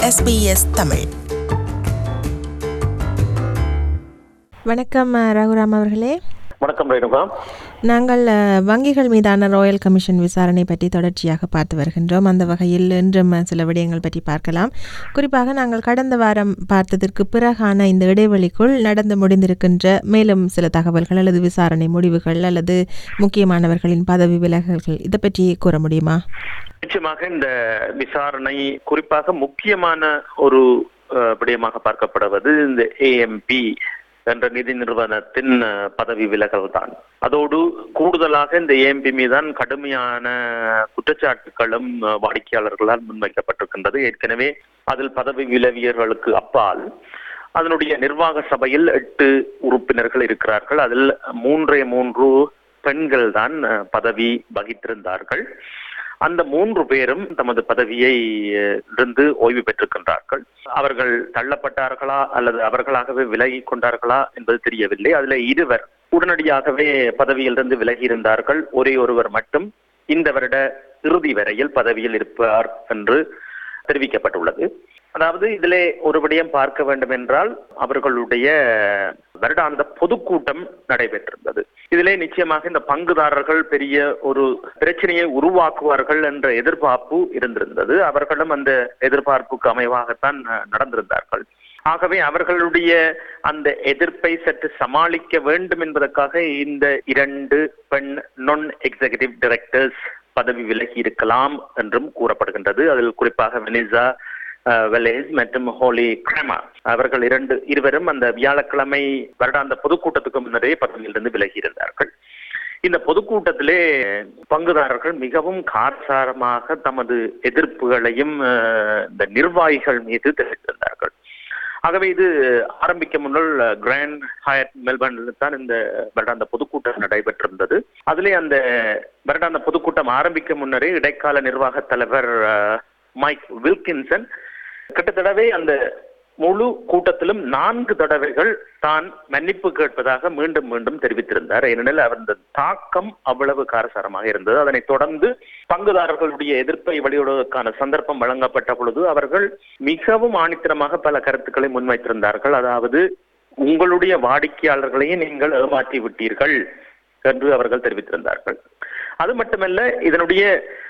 SBS Tamil வணக்கம் அஹ், ரகுராம் அவர்களே வணக்கம் ரேணுகா நாங்கள் அஹ், வங்கிகள் மீதான ராயல் கமிஷன் விசாரணை பற்றி தொடர்ச்சியாக பார்த்து வருகின்றோம் அந்த வகையில் இன்றும் அஹ், சில விடயங்கள் பற்றி பார்க்கலாம் குறிப்பாக நாங்கள் கடந்த வாரம் பார்த்ததற்கு பிறகான இந்த இடைவெளிக்குள் நடந்து முடிந்திருக்கின்ற மேலும் சில தகவல்கள் அல்லது விசாரணை முடிவுகள் அல்லது முக்கியமானவர்களின் பதவி விலகல்கள் இதை பற்றி கூற முடியுமா நிச்சயமாக இந்த விசாரணை குறிப்பாக முக்கியமான ஒரு அஹ், விடயமாக பார்க்கப்படுவது இந்த ஏஎம்பி என்ற நிதி நிறுவனத்தின் அஹ், பதவி விலகல் தான் அதோடு கூடுதலாக இந்த ஏஎம்பி மீதான் கடுமையான குற்றச்சாட்டுகளும் அஹ், வாடிக்கையாளர்களால் முன்வைக்கப்பட்டிருக்கின்றது ஏற்கனவே அதில் பதவி விலவியர்களுக்கு அப்பால் அதனுடைய நிர்வாக சபையில் எட்டு உறுப்பினர்கள் இருக்கிறார்கள் அதில் மூன்றே மூன்று பெண்கள் தான் அஹ், பதவி வகித்திருந்தார்கள் அந்த மூன்று பேரும் தமது பதவியை அஹ், இருந்து ஓய்வு பெற்றிருக்கின்றார்கள் அவர்கள் தள்ளப்பட்டார்களா அல்லது அவர்களாகவே விலகி கொண்டார்களா என்பது தெரியவில்லை அதுல இருவர் உடனடியாகவே பதவியிலிருந்து விலகி இருந்தார்கள் ஒரே ஒருவர் மட்டும் இந்த வருட இறுதி வரையில் பதவியில் இருப்பார் என்று தெரிவிக்கப்பட்டுள்ளது அதாவது இதிலே ஒரு விடயம் பார்க்க வேண்டும் என்றால் அவர்களுடைய வருடாந்த பொதுக்கூட்டம் நடைபெற்றிருந்தது இதிலே நிச்சயமாக இந்த பங்குதாரர்கள் பெரிய ஒரு பிரச்சனையை உருவாக்குவார்கள் என்ற எதிர்பார்ப்பு இருந்திருந்தது அவர்களும் அந்த எதிர்பார்ப்புக்கு அமைவாகத்தான் அஹ், நடந்திருந்தார்கள் ஆகவே அவர்களுடைய அந்த எதிர்ப்பை சற்று சமாளிக்க வேண்டும் என்பதற்காக இந்த இரண்டு பெண் நான் எக்ஸிகியூட்டிவ் டைரக்டர்ஸ் பதவி விலகி இருக்கலாம் என்றும் கூறப்படுகின்றது அதில் குறிப்பாக வெனிசா வெலேஸ் மற்றும் ஹோலி கிராமா அவர்கள் இரண்டு இருவரும் அந்த வியாழக்கிழமை வருடாந்த பொதுக்கூட்டத்துக்கு முன்னரே பதவியிலிருந்து விலகி இருந்தார்கள் இந்த பொதுக்கூட்டத்திலே பங்குதாரர்கள் மிகவும் காரசாரமாக தமது எதிர்ப்புகளையும் அஹ், இந்த நிர்வாகிகள் மீது தெரிவித்திருந்தார்கள் ஆகவே இது ஆரம்பிக்க முன்னால் கிராண்ட் ஹயட் மெல்பர்னில் தான் இந்த வருடாந்த பொதுக்கூட்டம் நடைபெற்றிருந்தது அதிலே அந்த வருடாந்த பொதுக்கூட்டம் ஆரம்பிக்க முன்னரே இடைக்கால நிர்வாக தலைவர் அஹ், மைக் வில்கின்சன் கிட்டத்தடவே அந்த முழு கூட்டத்திலும் நான்கு தடவைகள் தான் மன்னிப்பு கேட்பதாக மீண்டும் மீண்டும் தெரிவித்திருந்தார் ஏனெனில் அவர் இந்த தாக்கம் அவ்வளவு காரசாரமாக இருந்தது அதனைத் தொடர்ந்து பங்குதாரர்களுடைய எதிர்ப்பை வெளியிடுவதற்கான சந்தர்ப்பம் வழங்கப்பட்ட பொழுது அவர்கள் மிகவும் ஆணித்தரமாக பல கருத்துக்களை முன்வைத்திருந்தார்கள் அதாவது உங்களுடைய வாடிக்கையாளர்களையும் நீங்கள் ஏமாற்றி விட்டீர்கள் என்று அவர்கள் தெரிவித்திருந்தார்கள் அது மட்டுமல்ல இதனுடைய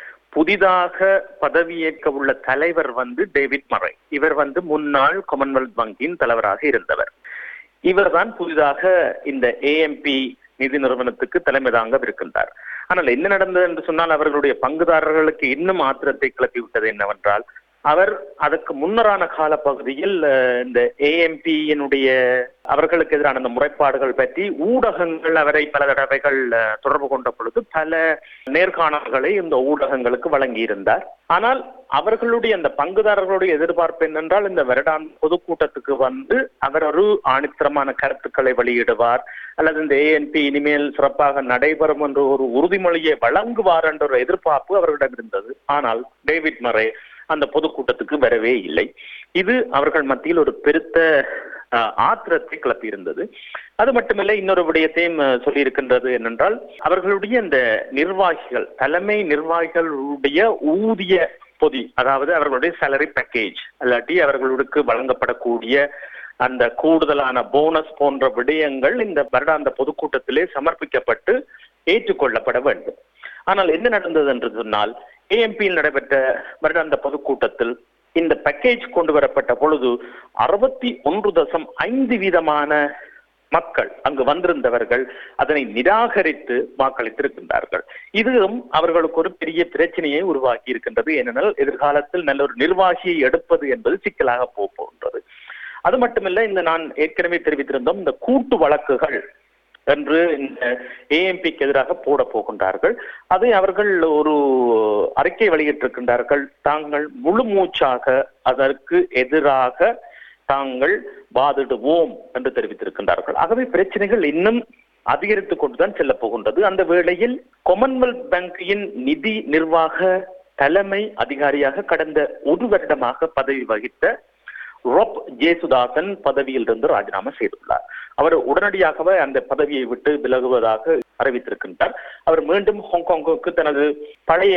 புதிதாக பதவியேற்க உள்ள தலைவர் வந்து டேவிட் மரை இவர் வந்து முன்னாள் காமன்வெல்த் வங்கியின் தலைவராக இருந்தவர் இவர்தான் புதிதாக இந்த ஏஎம்பி நிதி நிறுவனத்துக்கு தலைமை தாங்க இருக்கின்றார் ஆனால் என்ன நடந்தது என்று சொன்னால் அவர்களுடைய பங்குதாரர்களுக்கு இன்னும் ஆத்திரத்தை கிளப்பி விட்டது என்னவென்றால் அவர் அதற்கு முன்னரான காலப்பகுதியில் அஹ், இந்த ஏஎம்பியினுடைய அவர்களுக்கு எதிரான அந்த முறைப்பாடுகள் பற்றி ஊடகங்கள் அவரை பல தடவைகள் அஹ், தொடர்பு கொண்ட பொழுது பல நேர்காணல்களை இந்த ஊடகங்களுக்கு வழங்கியிருந்தார் ஆனால் அவர்களுடைய அந்த பங்குதாரர்களுடைய எதிர்பார்ப்பு என்னென்றால் இந்த வருடாந்த பொதுக்கூட்டத்துக்கு வந்து அவர் ஒரு ஆணித்தரமான கருத்துக்களை வெளியிடுவார் அல்லது இந்த ஏஎன்பி இனிமேல் சிறப்பாக நடைபெறும் என்ற ஒரு உறுதிமொழியை வழங்குவார் என்ற ஒரு எதிர்பார்ப்பு அவர்களிடம் இருந்தது ஆனால் டேவிட் மரே அந்த பொதுக்கூட்டத்துக்கு வரவே இல்லை இது அவர்கள் மத்தியில் ஒரு பெருத்த அஹ், ஆத்திரத்தை கிளப்பியிருந்தது அது மட்டுமல்ல இன்னொரு விடயத்தையும் அஹ், சொல்லியிருக்கின்றது என்னென்றால் அவர்களுடைய இந்த நிர்வாகிகள் தலைமை நிர்வாகிகளுடைய ஊதிய பொதி அதாவது அவர்களுடைய salary பேக்கேஜ் அல்லாட்டி அவர்களுக்கு வழங்கப்படக்கூடிய அந்த கூடுதலான போனஸ் போன்ற விடயங்கள் இந்த வருடாந்த பொதுக்கூட்டத்திலே சமர்ப்பிக்கப்பட்டு ஏற்றுக்கொள்ளப்பட வேண்டும் ஆனால் என்ன நடந்தது என்று சொன்னால் ஏஎம்பியில் நடைபெற்ற வருடாந்த பொதுக்கூட்டத்தில் இந்த பேக்கேஜ் கொண்டு வரப்பட்ட பொழுது அறுபத்தி ஒன்று தசம் ஐந்து வீதமான மக்கள் அங்கு வந்திருந்தவர்கள் அதனை நிராகரித்து வாக்களித்திருக்கின்றார்கள் இதுவும் அவர்களுக்கு ஒரு பெரிய பிரச்சனையை உருவாக்கி இருக்கின்றது ஏனென்றால் எதிர்காலத்தில் நல்ல ஒரு நிர்வாகியை எடுப்பது என்பது சிக்கலாக போக போகின்றது அது மட்டுமல்ல இந்த நான் ஏற்கனவே தெரிவித்திருந்தோம் இந்த கூட்டு வழக்குகள் என்று இந்த ஏஎம்பிக்கு எதிராக போட போகின்றார்கள் அதை அவர்கள் ஒரு அறிக்கை வெளியிட்டிருக்கின்றார்கள் தாங்கள் முழு மூச்சாக அதற்கு எதிராக தாங்கள் வாதிடுவோம் என்று தெரிவித்திருக்கின்றார்கள் ஆகவே பிரச்சனைகள் இன்னும் அதிகரித்துக் கொண்டுதான் செல்ல போகின்றது அந்த வேளையில் கொமன்வெல்த் வங்கியின் நிதி நிர்வாக தலைமை அதிகாரியாக கடந்த ஒரு வருடமாக பதவி வகித்த ரொப் ஜேசுதாசன் பதவியிலிருந்து ராஜினாமா செய்துள்ளார் அவர் உடனடியாகவே அந்த பதவியை விட்டு விலகுவதாக அறிவித்திருக்கின்றார் அவர் மீண்டும் ஹாங்காங்குக்கு தனது பழைய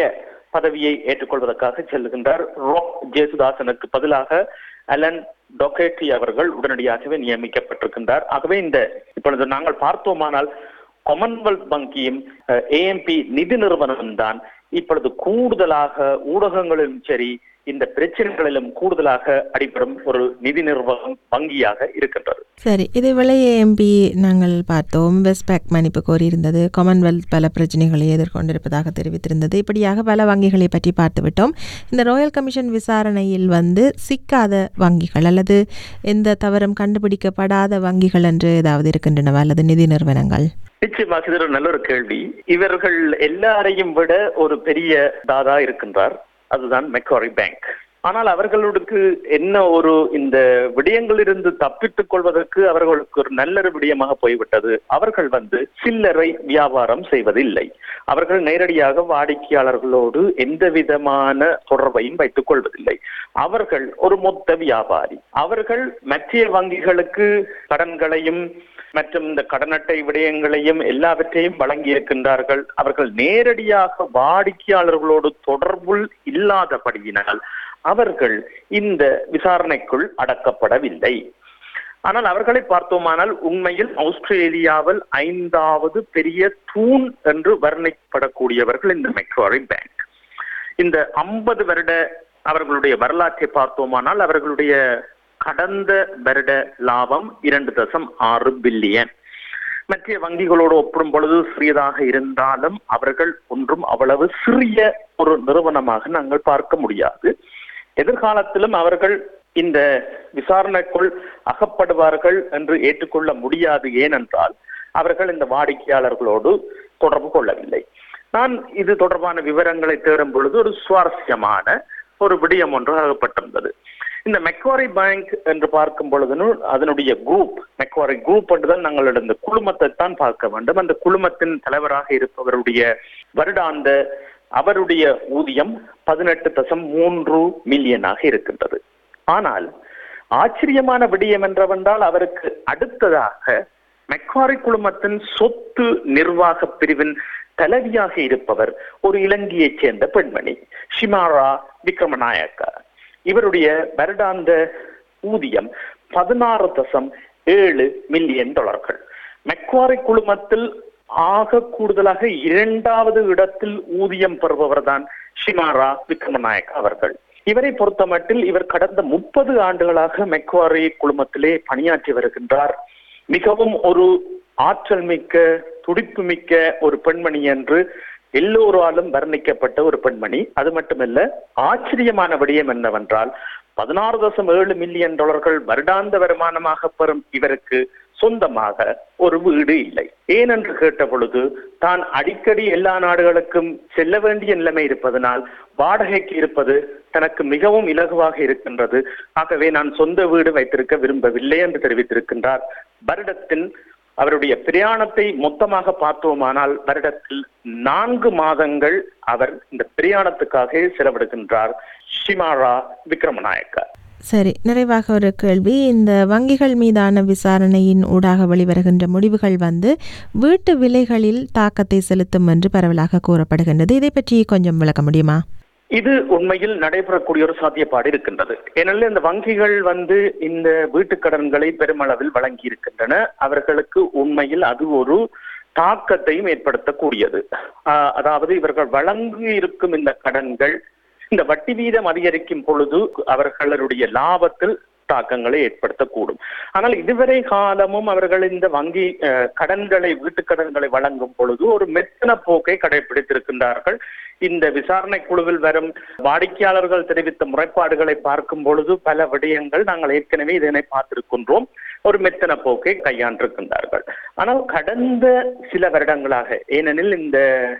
பதவியை ஏற்றுக்கொள்வதற்காக செல்லுகின்றார் ராக் ஜேசுதாசனுக்கு பதிலாக அலன் டொகேட்டி அவர்கள் உடனடியாகவே நியமிக்கப்பட்டிருக்கின்றார் ஆகவே இந்த இப்பொழுது நாங்கள் பார்த்தோமானால் காமன்வெல்த் வங்கியும் ஏஎம்பி நிதி நிறுவனமும் தான் இப்பொழுது கூடுதலாக ஊடகங்களிலும் சரி இந்த பிரச்சனைகளிலும் கூடுதலாக அடிபடும் ஒரு நிதி நிறுவனம் வங்கியாக இருக்கின்றது சரி இதேவேளை ஏஎம்பி நாங்கள் பார்த்தோம் வெஸ்ட் பேக் மன்னிப்பு கோரியிருந்தது காமன்வெல்த் பல பிரச்சனைகளை எதிர்கொண்டிருப்பதாக தெரிவித்திருந்தது இப்படியாக பல வங்கிகளை பற்றி பார்த்துவிட்டோம் இந்த ராயல் கமிஷன் விசாரணையில் வந்து சிக்காத வங்கிகள் அல்லது எந்த தவறும் கண்டுபிடிக்கப்படாத வங்கிகள் என்று ஏதாவது இருக்கின்றனவா அல்லது நிதி நிறுவனங்கள் நிச்சயமாக இது ஒரு நல்ல ஒரு கேள்வி இவர்கள் எல்லாரையும் விட ஒரு பெரிய தாதா இருக்கின்றார் அதுதான் மெக்காரி பேங்க் ஆனால் அவர்களுக்கு என்ன ஒரு இந்த விடயங்களிலிருந்து தப்பித்துக் கொள்வதற்கு அவர்களுக்கு ஒரு நல்ல விடயமாக போய்விட்டது அவர்கள் வந்து சில்லறை வியாபாரம் செய்வதில்லை அவர்கள் நேரடியாக வாடிக்கையாளர்களோடு எந்த விதமான தொடர்பையும் வைத்துக் கொள்வதில்லை அவர்கள் ஒரு மொத்த வியாபாரி அவர்கள் மத்திய வங்கிகளுக்கு கடன்களையும் மற்றும் இந்த கடன் அட்டை விடயங்களையும் எல்லாவற்றையும் வழங்கி இருக்கின்றார்கள் அவர்கள் நேரடியாக வாடிக்கையாளர்களோடு தொடர்புள் இல்லாதபடியினால் அவர்கள் இந்த விசாரணைக்குள் அடக்கப்படவில்லை ஆனால் அவர்களை பார்த்தோமானால் உண்மையில் ஆஸ்திரேலியாவில் ஐந்தாவது பெரிய தூண் என்று வர்ணிக்கப்படக்கூடியவர்கள் இந்த மெக்வாரி பேங்க் இந்த ஐம்பது வருட அவர்களுடைய வரலாற்றை பார்த்தோமானால் அவர்களுடைய கடந்த வருட லாபம் இரண்டு தசம் ஆறு பில்லியன் மற்ற வங்கிகளோடு ஒப்பிடும் பொழுது சிறியதாக இருந்தாலும் அவர்கள் ஒன்றும் அவ்வளவு சிறிய ஒரு நிறுவனமாக நாங்கள் பார்க்க முடியாது எதிர்காலத்திலும் அவர்கள் இந்த விசாரணைக்குள் அகப்படுவார்கள் என்று ஏற்றுக்கொள்ள முடியாது ஏனென்றால் அவர்கள் இந்த வாடிக்கையாளர்களோடு தொடர்பு கொள்ளவில்லை நான் இது தொடர்பான விவரங்களை தேடும் பொழுது ஒரு சுவாரஸ்யமான ஒரு விடயம் ஒன்று அகப்பட்டிருந்தது இந்த மெக்வாரி பேங்க் என்று பார்க்கும் பொழுது அதனுடைய குரூப் மெக்வாரி குரூப் என்றுதான் நாங்கள் இந்த குழுமத்தை தான் பார்க்க வேண்டும் அந்த குழுமத்தின் தலைவராக இருப்பவருடைய வருடாந்த அவருடைய ஊதியம் பதினெட்டு தசம் மூன்று மில்லியனாக இருக்கின்றது ஆனால் ஆச்சரியமான விடயம் என்றவென்றால் அவருக்கு அடுத்ததாக மெக்வாரி குழுமத்தின் சொத்து நிர்வாக பிரிவின் தலைவியாக இருப்பவர் ஒரு இலங்கையைச் சேர்ந்த பெண்மணி ஷிமாரா விக்ரமநாயக்கா இவருடைய வருடாந்த ஊதியம் பதினாறு தசம் ஏழு மில்லியன் டாலர்கள் மெக்வாரி குழுமத்தில் ஆக கூடுதலாக இரண்டாவது இடத்தில் ஊதியம் பெறுபவர் தான் ஷிமாரா விக்ரமநாயக் அவர்கள் இவரை பொறுத்தமட்டில் இவர் கடந்த முப்பது ஆண்டுகளாக மெக்வாரி குழுமத்திலே பணியாற்றி வருகின்றார் மிகவும் ஒரு ஆற்றல் மிக்க துடிப்பு மிக்க ஒரு பெண்மணி என்று எல்லோராலும் வர்ணிக்கப்பட்ட ஒரு பெண்மணி அது மட்டுமல்ல ஆச்சரியமான விடயம் என்னவென்றால் பதினாறு தசம் ஏழு மில்லியன் டாலர்கள் வருடாந்த வருமானமாக பெறும் இவருக்கு சொந்தமாக ஒரு வீடு இல்லை ஏனென்று கேட்ட பொழுது தான் அடிக்கடி எல்லா நாடுகளுக்கும் செல்ல வேண்டிய நிலைமை இருப்பதனால் வாடகைக்கு இருப்பது தனக்கு மிகவும் இலகுவாக இருக்கின்றது ஆகவே நான் சொந்த வீடு வைத்திருக்க விரும்பவில்லை என்று தெரிவித்திருக்கின்றார் வருடத்தின் அவருடைய பிரயாணத்தை மொத்தமாக பார்த்தோமானால் வருடத்தில் நான்கு மாதங்கள் அவர் இந்த பிரயாணத்துக்காக செலவிடுகின்றார் ஷிமாரா விக்ரமநாயக்கா சரி நிறைவாக ஒரு கேள்வி இந்த வங்கிகள் மீதான விசாரணையின் ஊடாக வெளிவருகின்ற முடிவுகள் வந்து வீட்டு விலைகளில் தாக்கத்தை செலுத்தும் என்று பரவலாக கூறப்படுகின்றது இதை பற்றி கொஞ்சம் விளக்க முடியுமா இது உண்மையில் நடைபெறக்கூடிய ஒரு சாத்தியப்பாடு இருக்கின்றது ஏனெனில் இந்த வங்கிகள் வந்து இந்த வீட்டுக் கடன்களை பெருமளவில் வழங்கி இருக்கின்றன அவர்களுக்கு உண்மையில் அது ஒரு தாக்கத்தையும் ஏற்படுத்தக்கூடியது அதாவது இவர்கள் வழங்கி இருக்கும் இந்த கடன்கள் இந்த வட்டி வீதம் அதிகரிக்கும் பொழுது அவர்களுடைய லாபத்தில் தாக்கங்களை ஏற்படுத்தக்கூடும் ஆனால் இதுவரை காலமும் அவர்கள் இந்த வங்கி கடன்களை வீட்டு கடன்களை வழங்கும் பொழுது ஒரு மெத்தன போக்கை கடைபிடித்திருக்கின்றார்கள் இந்த விசாரணை குழுவில் வரும் வாடிக்கையாளர்கள் தெரிவித்த முறைப்பாடுகளை பார்க்கும் பொழுது பல விடயங்கள் நாங்கள் ஏற்கனவே இதனை பார்த்திருக்கின்றோம் ஒரு மெத்தன போக்கை கையாண்டிருக்கின்றார்கள் ஆனால் கடந்த சில வருடங்களாக ஏனெனில் இந்த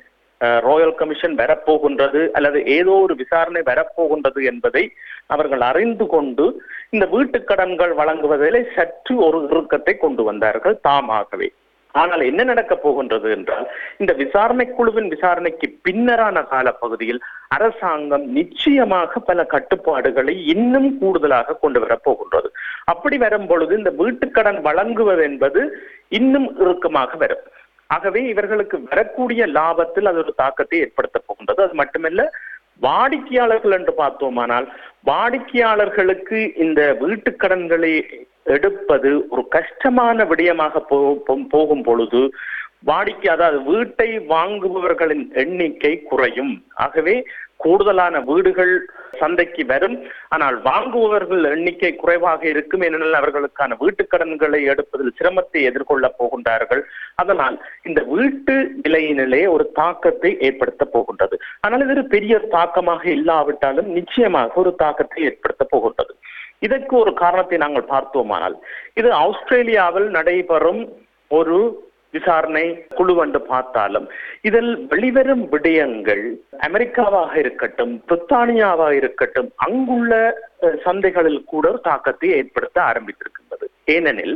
ராயல் கமிஷன் வரப்போகின்றது அல்லது ஏதோ ஒரு விசாரணை வரப்போகின்றது என்பதை அவர்கள் அறிந்து கொண்டு இந்த வீட்டுக் கடன்கள் வழங்குவதில் சற்று ஒரு இறுக்கத்தை கொண்டு வந்தார்கள் தாமாகவே ஆனால் என்ன நடக்க போகின்றது என்றால் இந்த விசாரணை குழுவின் விசாரணைக்கு பின்னரான காலப்பகுதியில் அரசாங்கம் நிச்சயமாக பல கட்டுப்பாடுகளை இன்னும் கூடுதலாக கொண்டு வரப் போகின்றது அப்படி வரும் பொழுது இந்த வீட்டுக்கடன் வழங்குவது என்பது இன்னும் இறுக்கமாக வரும் ஆகவே இவர்களுக்கு வரக்கூடிய லாபத்தில் அது ஒரு தாக்கத்தை ஏற்படுத்த போகின்றது அது மட்டுமல்ல வாடிக்கையாளர்கள் என்று பார்த்தோமானால் வாடிக்கையாளர்களுக்கு இந்த வீட்டு கடன்களை எடுப்பது ஒரு கஷ்டமான விடயமாக போ- போ- போகும் பொழுது வாடிக்கை அதாவது வீட்டை வாங்குபவர்களின் எண்ணிக்கை குறையும் ஆகவே கூடுதலான வீடுகள் சந்தைக்கு வரும் ஆனால் வாங்குபவர்கள் எண்ணிக்கை குறைவாக இருக்கும் ஏனெனில் அவர்களுக்கான வீட்டு கடன்களை எடுப்பதில் சிரமத்தை எதிர்கொள்ளப் போகின்றார்கள் அதனால் இந்த வீட்டு விலையினிலே ஒரு தாக்கத்தை ஏற்படுத்த போகின்றது ஆனால் இது ஒரு பெரிய தாக்கமாக இல்லாவிட்டாலும் நிச்சயமாக ஒரு தாக்கத்தை ஏற்படுத்த போகின்றது இதற்கு ஒரு காரணத்தை நாங்கள் பார்த்தோமானால் இது ஆஸ்திரேலியாவில் நடைபெறும் ஒரு விசாரணை குழு என்று பார்த்தாலும் இதில் வெளிவரும் விடயங்கள் அமெரிக்காவாக இருக்கட்டும் பிரித்தானியாவாக இருக்கட்டும் அங்குள்ள அஹ், சந்தைகளில் கூட ஒரு தாக்கத்தை ஏற்படுத்த ஆரம்பித்திருக்கின்றது ஏனெனில்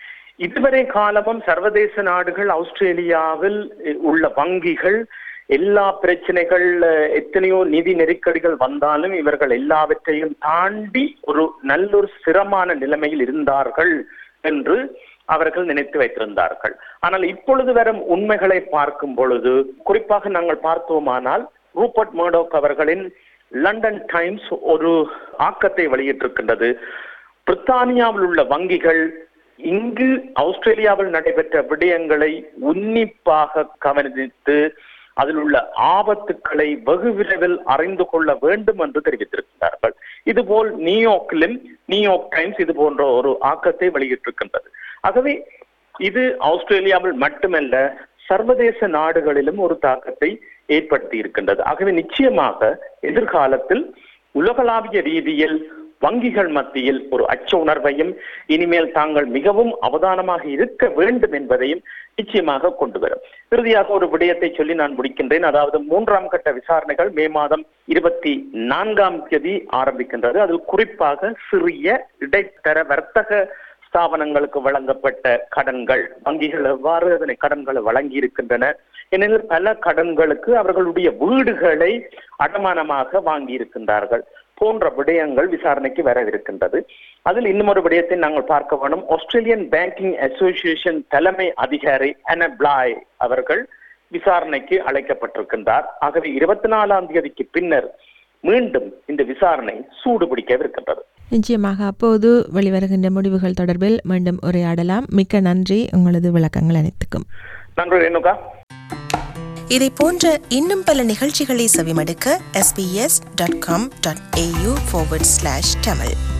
இதுவரை காலமும் சர்வதேச நாடுகள் ஆஸ்திரேலியாவில் அஹ், உள்ள வங்கிகள் எல்லா பிரச்சனைகள் அஹ், எத்தனையோ நிதி நெருக்கடிகள் வந்தாலும் இவர்கள் எல்லாவற்றையும் தாண்டி ஒரு நல்லொரு ஸ்திரமான நிலைமையில் இருந்தார்கள் என்று அவர்கள் நினைத்து வைத்திருந்தார்கள் ஆனால் இப்பொழுது வரும் உண்மைகளை பார்க்கும் பொழுது குறிப்பாக நாங்கள் பார்த்தோமானால் ரூபர்ட் மர்டோக் அவர்களின் லண்டன் டைம்ஸ் ஒரு ஆக்கத்தை வெளியிட்டிருக்கின்றது பிரித்தானியாவில் உள்ள வங்கிகள் இங்கு ஆஸ்திரேலியாவில் நடைபெற்ற விடயங்களை உன்னிப்பாக கவனித்து அதில் உள்ள ஆபத்துக்களை வெகு விரைவில் அறிந்து கொள்ள வேண்டும் என்று தெரிவித்திருக்கிறார்கள் இதுபோல் நியூயார்க்கிலும் நியூயார்க் டைம்ஸ் இது போன்ற ஒரு ஆக்கத்தை வெளியிட்டிருக்கின்றது ஆகவே இது ஆஸ்திரேலியாவில் மட்டுமல்ல சர்வதேச நாடுகளிலும் ஒரு தாக்கத்தை ஏற்படுத்தி இருக்கின்றது ஆகவே நிச்சயமாக எதிர்காலத்தில் உலகளாவிய ரீதியில் வங்கிகள் மத்தியில் ஒரு அச்ச உணர்வையும் இனிமேல் தாங்கள் மிகவும் அவதானமாக இருக்க வேண்டும் என்பதையும் நிச்சயமாக கொண்டு வரும் இறுதியாக ஒரு விடயத்தை சொல்லி நான் முடிக்கின்றேன் அதாவது மூன்றாம் கட்ட விசாரணைகள் மே மாதம் இருபத்தி நான்காம் தேதி ஆரம்பிக்கின்றது அதில் குறிப்பாக சிறிய இடைத்தர வர்த்தக ஸ்தாபனங்களுக்கு வழங்கப்பட்ட கடன்கள் வங்கிகள் எவ்வாறு அதனை கடன்களை வழங்கி இருக்கின்றன ஏனெனில் பல கடன்களுக்கு அவர்களுடைய வீடுகளை அடமானமாக வாங்கி இருக்கின்றார்கள் போன்ற விடயங்கள் விசாரணைக்கு வரவிருக்கின்றது அதில் இன்னும் ஒரு விடயத்தை நாங்கள் பார்க்க வேண்டும் ஆஸ்திரேலியன் பேங்கிங் அசோசியேஷன் தலைமை அதிகாரி அனப்ளாய் அவர்கள் விசாரணைக்கு அழைக்கப்பட்டிருக்கின்றார் ஆகவே இருபத்தி நாலாம் தேதிக்கு பின்னர் மீண்டும் இந்த விசாரணை சூடுபிடிக்கவிருக்கின்றது நிச்சயமாக அப்போது வெளிவருகின்ற முடிவுகள் தொடர்பில் மீண்டும் உரையாடலாம் மிக்க நன்றி உங்களது விளக்கங்கள் அனைத்துக்கும் நன்றி ரேணுகா இதை போன்ற இன்னும் பல நிகழ்ச்சிகளை செவிமடுக்க sbs.com.au forward slash tamil